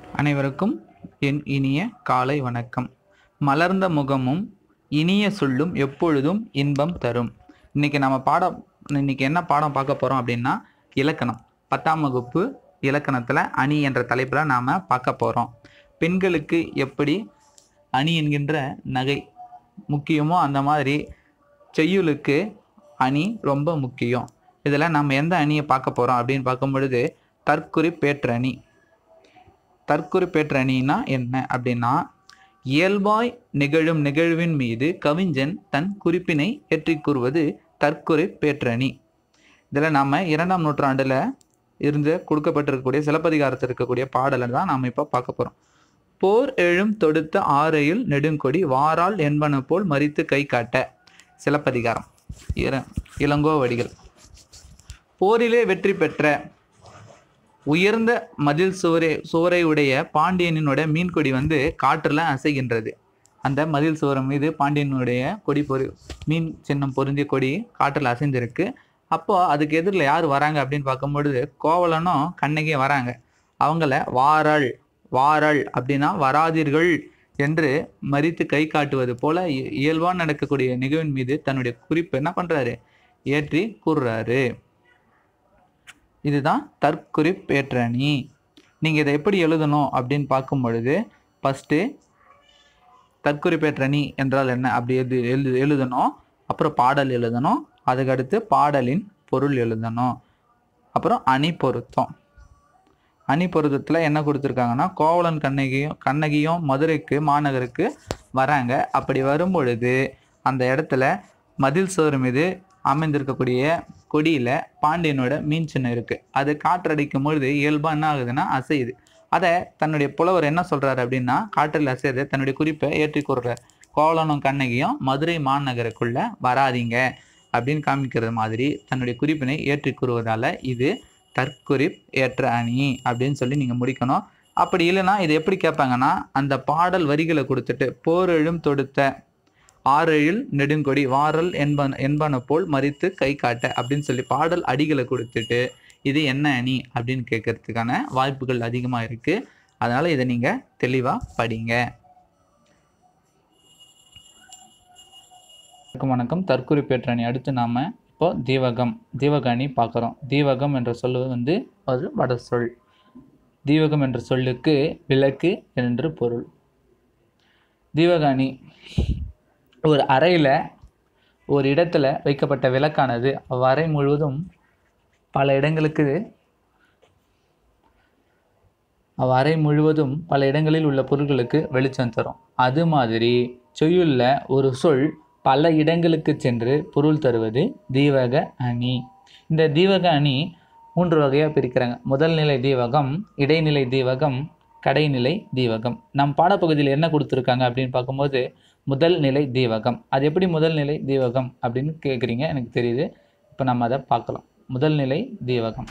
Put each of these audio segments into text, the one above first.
அனைவருக்கும் என் இனிய காலை வணக்கம் மலர்ந்த முகமும் இனிய சொல்லும் எப்பொழுதும் இன்பம் தரும் இன்னைக்கு நம்ம பாடம் இன்னைக்கு என்ன பாடம் பார்க்க போகிறோம் அப்படின்னா இலக்கணம் பத்தாம் வகுப்பு இலக்கணத்தில் அணி என்ற தலைப்பில் நாம் பார்க்க போகிறோம் பெண்களுக்கு எப்படி அணி என்கின்ற நகை முக்கியமோ அந்த மாதிரி செய்யுளுக்கு அணி ரொம்ப முக்கியம் இதில் நம்ம எந்த அணியை பார்க்க போகிறோம் அப்படின்னு பார்க்கும் பொழுது தற்குறி பேற்றணி தற்குறி பேற்றணினா என்ன அப்படின்னா இயல்பாய் நிகழும் நிகழ்வின் மீது கவிஞன் தன் குறிப்பினை ஏற்றிக் கூறுவது தற்குறி பேற்றணி இதில் நம்ம இரண்டாம் நூற்றாண்டில் இருந்து கொடுக்கப்பட்டிருக்கக்கூடிய சிலப்பதிகாரத்தில் இருக்கக்கூடிய பாடலை தான் நாம் இப்போ பார்க்க போகிறோம் போர் எழும் தொடுத்த ஆரையில் நெடுங்கொடி வாரால் என்பன போல் மறித்து கை காட்ட சிலப்பதிகாரம் இர இளங்கோவடிகள் போரிலே வெற்றி பெற்ற உயர்ந்த மதில் சுவரை சுவரை உடைய பாண்டியனினுடைய மீன்கொடி வந்து காற்றில் அசைகின்றது அந்த மதில் சுவரம் மீது பாண்டியனுடைய கொடி பொரு மீன் சின்னம் பொருந்திய கொடி காற்றில் அசைந்திருக்கு அப்போ அதுக்கு எதிரில் யார் வராங்க அப்படின்னு பார்க்கும்பொழுது கோவலனும் கண்ணகியும் வராங்க அவங்கள வாரல் வாரல் அப்படின்னா வராதீர்கள் என்று மறித்து கை காட்டுவது போல இ- இயல்பா நடக்கக்கூடிய நிகழ்வின் மீது தன்னுடைய குறிப்பு என்ன பண்றாரு ஏற்றி கூறுறாரு இதுதான் தற்குறிப்பேற்றணி நீங்கள் இதை எப்படி எழுதணும் அப்படின்னு பார்க்கும் பொழுது ஃபஸ்ட்டு தற்குறிப்பேற்றணி என்றால் என்ன அப்படி எழுது எழுது எழுதணும் அப்புறம் பாடல் எழுதணும் அதுக்கடுத்து பாடலின் பொருள் எழுதணும் அப்புறம் அணி பொருத்தம் அணி பொருத்தத்தில் என்ன கொடுத்துருக்காங்கன்னா கோவலன் கண்ணகியும் கண்ணகியும் மதுரைக்கு மாநகருக்கு வராங்க அப்படி வரும் பொழுது அந்த இடத்துல மதில் சுவர் மீது அமைந்திருக்கக்கூடிய கொடியில் பாண்டியனோட மீன் சின்னம் இருக்குது அது காற்றடிக்கும் பொழுது இயல்பாக என்ன ஆகுதுன்னா அசையுது அதை தன்னுடைய புலவர் என்ன சொல்கிறாரு அப்படின்னா காற்றில் அசையுது தன்னுடைய குறிப்பை ஏற்றி கூறுறார் கோவலனும் கண்ணகியும் மதுரை மாநகருக்குள்ள வராதீங்க அப்படின்னு காமிக்கிறது மாதிரி தன்னுடைய குறிப்பினை ஏற்றி கூறுவதால் இது தற்குறிப் ஏற்ற அணி அப்படின்னு சொல்லி நீங்கள் முடிக்கணும் அப்படி இல்லைன்னா இது எப்படி கேட்பாங்கன்னா அந்த பாடல் வரிகளை கொடுத்துட்டு போரெழும் தொடுத்த ஆறெழில் நெடுங்கொடி வாரல் என்பன என்பன போல் மறித்து கை காட்ட அப்படின்னு சொல்லி பாடல் அடிகளை கொடுத்துட்டு இது என்ன அணி அப்படின்னு கேட்கறதுக்கான வாய்ப்புகள் அதிகமாக இருக்குது அதனால் இதை நீங்கள் தெளிவாக படிங்க வணக்கம் வணக்கம் தற்குறிப்பேற்ற அணி அடுத்து நாம் இப்போ தீவகம் தீவக அணி பார்க்குறோம் தீவகம் என்ற சொல் வந்து ஒரு வட சொல் தீவகம் என்ற சொல்லுக்கு விளக்கு என்று பொருள் தீவக அணி ஒரு அறையில் ஒரு இடத்துல வைக்கப்பட்ட விளக்கானது அவ்வறை முழுவதும் பல இடங்களுக்கு அவ்வறை முழுவதும் பல இடங்களில் உள்ள பொருட்களுக்கு வெளிச்சம் தரும் அது மாதிரி செய்யுள்ள ஒரு சொல் பல இடங்களுக்கு சென்று பொருள் தருவது தீவக அணி இந்த தீவக அணி மூன்று வகையாக பிரிக்கிறாங்க முதல் நிலை தீவகம் இடைநிலை தீவகம் கடைநிலை தீவகம் நம் பாடப்பகுதியில் என்ன கொடுத்துருக்காங்க அப்படின்னு பார்க்கும்போது முதல் நிலை தீவகம் அது எப்படி முதல் நிலை தீவகம் அப்படின்னு கேட்குறீங்க எனக்கு தெரியுது இப்போ நம்ம அதை பார்க்கலாம் முதல் நிலை தீவகம்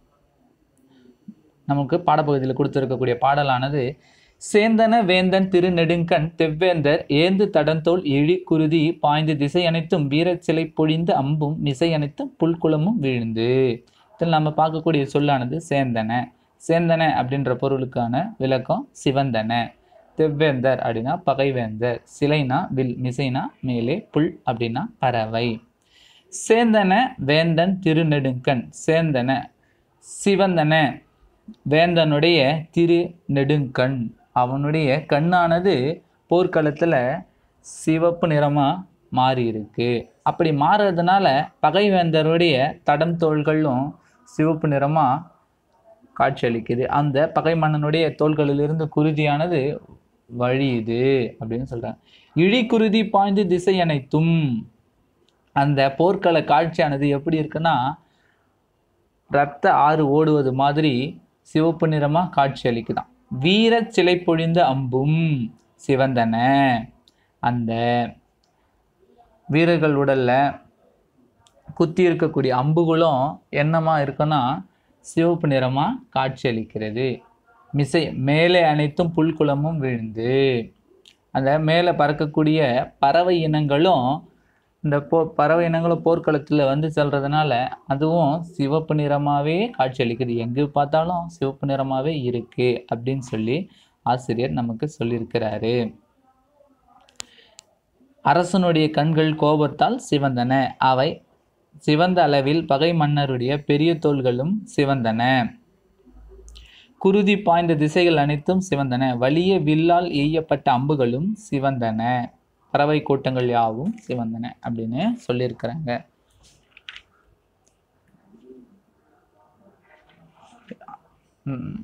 நமக்கு பாடப்பகுதியில் கொடுத்துருக்கக்கூடிய பாடலானது சேந்தன வேந்தன் திருநெடுங்கண் தெவ்வேந்தர் ஏந்து தடந்தோள் இழி குருதி பாய்ந்து திசை அனைத்தும் வீரச் சிலை பொழிந்து அம்பும் மிசை அனைத்தும் புல்குளமும் விழுந்து இதில் நம்ம பார்க்கக்கூடிய சொல்லானது சேந்தன சேந்தன அப்படின்ற பொருளுக்கான விளக்கம் சிவந்தன தெவ்வேந்தர் அப்படின்னா பகைவேந்தர் சிலைனா வில் மிசைனா மேலே புல் அப்படின்னா பறவை சேந்தன வேந்தன் திருநெடுங்கண் சேந்தன சிவந்தன வேந்தனுடைய திரு நெடுங்கண் அவனுடைய கண்ணானது போர்க்களத்தில் சிவப்பு நிறமாக மாறி இருக்கு அப்படி மாறுறதுனால பகைவேந்தருடைய தடம் தோள்களும் சிவப்பு நிறமாக காட்சியளிக்குது அந்த பகை மன்னனுடைய தோள்களிலிருந்து குருதியானது வழியுது அப்படின்னு சொல்றாங்க இழி குருதி பாய்ந்து திசை அனைத்தும் அந்த போர்க்கள காட்சியானது எப்படி இருக்குன்னா ரத்த ஆறு ஓடுவது மாதிரி சிவப்பு நிறமா காட்சி அளிக்குதாம் வீர சிலை பொழிந்த அம்பும் சிவந்தன அந்த வீரர்கள் உடல்ல குத்தி இருக்கக்கூடிய அம்புகளும் என்னமா இருக்குன்னா சிவப்பு நிறமா காட்சி அளிக்கிறது மிசை மேலே அனைத்தும் புல்குளமும் விழுந்து அந்த மேலே பறக்கக்கூடிய பறவை இனங்களும் இந்த போ பறவை இனங்களும் போர்க்களத்தில் வந்து செல்றதுனால அதுவும் சிவப்பு நிறமாகவே காட்சியளிக்குது எங்கே பார்த்தாலும் சிவப்பு நிறமாகவே இருக்கு அப்படின்னு சொல்லி ஆசிரியர் நமக்கு சொல்லியிருக்கிறாரு அரசனுடைய கண்கள் கோபத்தால் சிவந்தன அவை சிவந்த அளவில் பகை மன்னருடைய பெரிய தோள்களும் சிவந்தன குருதி பாய்ந்த திசைகள் அனைத்தும் சிவந்தன வலிய வில்லால் எய்யப்பட்ட அம்புகளும் சிவந்தன பறவை கூட்டங்கள் யாவும் சிவந்தன அப்படின்னு சொல்லியிருக்கிறாங்க ம்.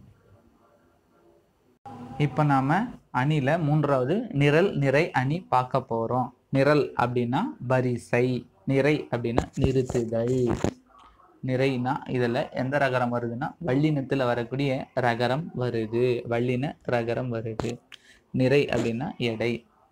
இப்போ நாம அணில மூன்றாவது நிரல் நிறை அணி பார்க்க போறோம் நிரல் அப்படின்னா வரிசை நிறை அப்படின்னா நிறுத்துதல் நிறைனா இதில் எந்த ரகரம் வருதுன்னா வள்ளினத்தில் வரக்கூடிய ரகரம் வருது வள்ளின ரகரம் வருது நிறை அப்படின்னா எடை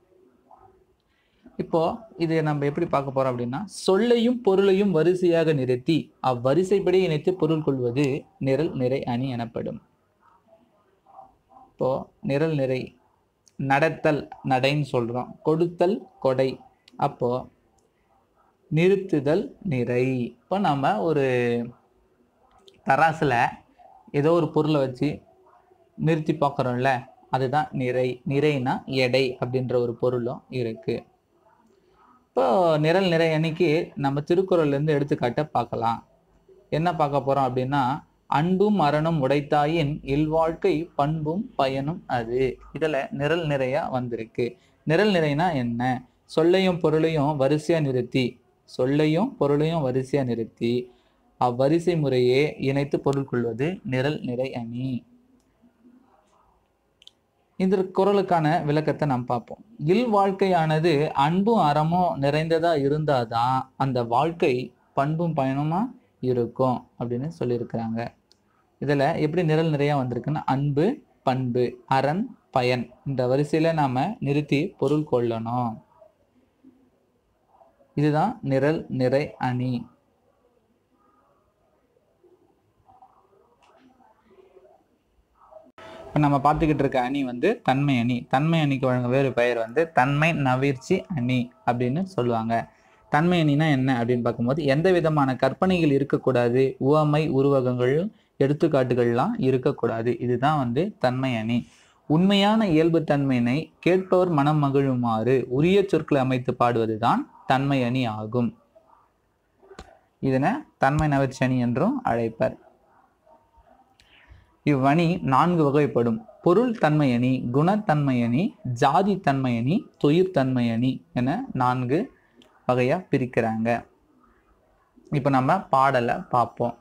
இப்போ இது நம்ம எப்படி பார்க்க போறோம் அப்படின்னா சொல்லையும் பொருளையும் வரிசையாக நிறுத்தி அவ்வரிசைப்படி இணைத்து பொருள் கொள்வது நிரல் நிறை அணி எனப்படும் இப்போ நிரல் நிறை நடத்தல் நடைன்னு சொல்றோம் கொடுத்தல் கொடை அப்போ நிறுத்துதல் நிறை இப்போ நம்ம ஒரு தராசுல ஏதோ ஒரு பொருளை வச்சு நிறுத்தி பார்க்குறோம்ல அதுதான் நிறை நிறைனா எடை அப்படின்ற ஒரு பொருளும் இருக்கு இப்போ நிரல் நிறை அன்னைக்கு நம்ம திருக்குறள்ல இருந்து எடுத்துக்காட்ட பார்க்கலாம் என்ன பார்க்க போறோம் அப்படின்னா அன்பும் மரணம் உடைத்தாயின் இல்வாழ்க்கை பண்பும் பயனும் அது இதுல நிரல் நிறையா வந்திருக்கு நிரல் நிறைனா என்ன சொல்லையும் பொருளையும் வரிசையா நிறுத்தி சொல்லையும் பொருளையும் வரிசையா நிறுத்தி அவ்வரிசை முறையே இணைத்து பொருள் கொள்வது நிரல் நிறை அணி இந்த குரலுக்கான விளக்கத்தை நாம் பார்ப்போம் இல் வாழ்க்கையானது அன்பும் அறமும் நிறைந்ததா இருந்தாதான் அந்த வாழ்க்கை பண்பும் பயனுமா இருக்கும் அப்படின்னு சொல்லியிருக்கிறாங்க இதுல எப்படி நிரல் நிறைய வந்திருக்குன்னா அன்பு பண்பு அரண் பயன் இந்த வரிசையில நாம நிறுத்தி பொருள் கொள்ளணும் இதுதான் நிரல் நிறை அணி இப்போ நம்ம பார்த்துக்கிட்டு இருக்க அணி வந்து தன்மை அணி தன்மை அணிக்கு வழங்க வேறு பெயர் வந்து தன்மை நவிர்ச்சி அணி அப்படின்னு சொல்லுவாங்க தன்மை அணினா என்ன அப்படின்னு பார்க்கும்போது எந்த விதமான கற்பனைகள் இருக்கக்கூடாது உவமை உருவகங்கள் எடுத்துக்காட்டுகள்லாம் இருக்கக்கூடாது இதுதான் வந்து தன்மை அணி உண்மையான இயல்பு தன்மையினை கேட்பவர் மனம் மகிழுமாறு உரிய சொற்களை அமைத்து பாடுவதுதான் தன்மை அணி ஆகும் இதனை தன்மை நவிர்ச்சி அணி என்றும் அழைப்பர் இவ்வணி நான்கு வகைப்படும் பொருள் தன்மையணி குணத்தன்மையணி ஜாதி தன்மையணி தொழிற் தன்மையணி என நான்கு வகையா பிரிக்கிறாங்க இப்போ நம்ம பாடலை பார்ப்போம்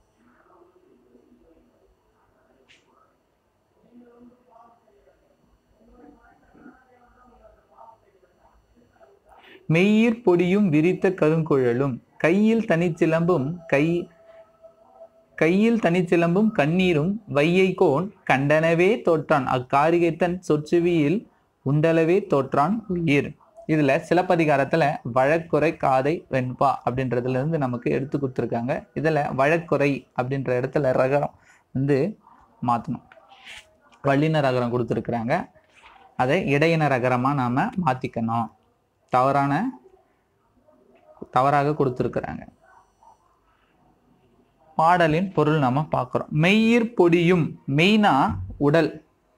மெய்யிற் பொடியும் விரித்த கருங்குழலும் கையில் தனிச்சிலம்பும் கை கையில் தனிச்சிலம்பும் கண்ணீரும் வையைகோன் கண்டனவே தோற்றான் அக்காரிகைத்தன் சொற்சுவியில் உண்டளவே தோற்றான் உயிர் இதுல சிலப்பதிகாரத்துல வழக்குறை காதை வெண்பா அப்படின்றதுல இருந்து நமக்கு எடுத்து கொடுத்துருக்காங்க இதுல வழக்குறை அப்படின்ற இடத்துல ரகரம் வந்து மாத்தணும் வல்லின ரகரம் கொடுத்துருக்குறாங்க அதை இடையின ரகரமா நாம மாத்திக்கணும் தவறான தவறாக கொடுத்துருக்குறாங்க பாடலின் பொருள் நாம பார்க்கிறோம் மெய்யிற் பொடியும் மெய்னா உடல்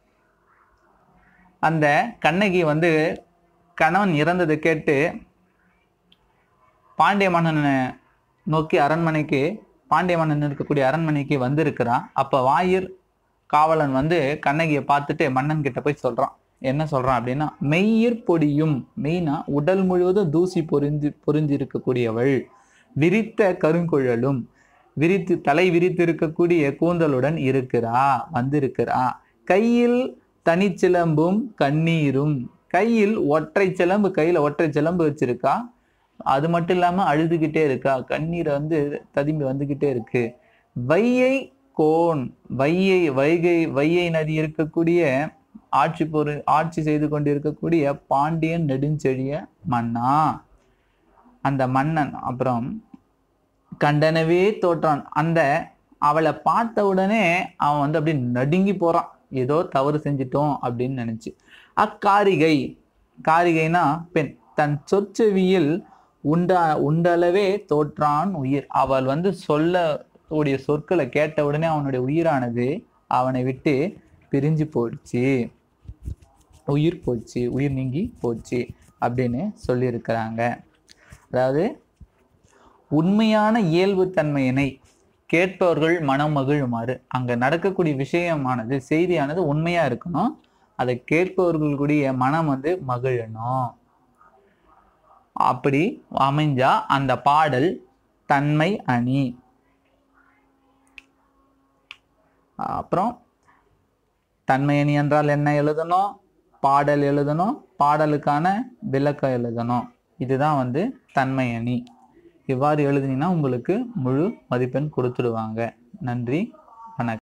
அந்த கண்ணகி வந்து கணவன் இறந்ததை கேட்டு பாண்டிய மன்னனை நோக்கி அரண்மனைக்கு பாண்டிய மன்னன் இருக்கக்கூடிய அரண்மனைக்கு வந்திருக்கிறான் அப்ப வாயிர் காவலன் வந்து கண்ணகியை பார்த்துட்டு மன்னன் கிட்ட போய் சொல்றான் என்ன சொல்றான் அப்படின்னா மெய்யிற் பொடியும் மெய்னா உடல் முழுவதும் தூசி பொறிஞ்சு பொறிஞ்சு இருக்கக்கூடியவள் விரித்த கருங்குழலும் விரித்து தலை விரித்து இருக்கக்கூடிய கூந்தலுடன் இருக்கிறா வந்திருக்கிறா கையில் தனிச்சிலம்பும் கண்ணீரும் கையில் ஒற்றை சிலம்பு கையில ஒற்றை சிலம்பு வச்சிருக்கா அது மட்டும் இல்லாம அழுதுகிட்டே இருக்கா கண்ணீரை வந்து ததும்பி வந்துகிட்டே இருக்கு வையை கோன் வையை வைகை வையை நதி இருக்கக்கூடிய ஆட்சி பொரு ஆட்சி செய்து கொண்டிருக்கக்கூடிய பாண்டியன் நெடுஞ்செழிய மன்னா அந்த மன்னன் அப்புறம் கண்டனவே தோற்றான் அந்த அவளை பார்த்த உடனே அவன் வந்து அப்படி நடுங்கி போறான் ஏதோ தவறு செஞ்சிட்டோம் அப்படின்னு நினைச்சு அக்காரிகை காரிகைனா பெண் தன் சொற்செவியில் உண்டா உண்டளவே தோற்றான் உயிர் அவள் வந்து சொல்ல உடைய சொற்களை கேட்ட உடனே அவனுடைய உயிரானது அவனை விட்டு பிரிஞ்சு போயிடுச்சு உயிர் போச்சு உயிர் நீங்கி போச்சு அப்படின்னு சொல்லியிருக்கிறாங்க அதாவது உண்மையான இயல்புத்தன்மையினை கேட்பவர்கள் மனம் மகிழுமாறு அங்க நடக்கக்கூடிய விஷயமானது செய்தியானது உண்மையா இருக்கணும் அதை கேட்பவர்களுடைய மனம் வந்து மகிழணும் அப்படி அமைஞ்சா அந்த பாடல் தன்மை அணி அப்புறம் தன்மை அணி என்றால் என்ன எழுதணும் பாடல் எழுதணும் பாடலுக்கான விளக்கம் எழுதணும் இதுதான் வந்து தன்மை அணி இவ்வாறு எழுதினீங்கன்னா உங்களுக்கு முழு மதிப்பெண் கொடுத்துடுவாங்க நன்றி வணக்கம்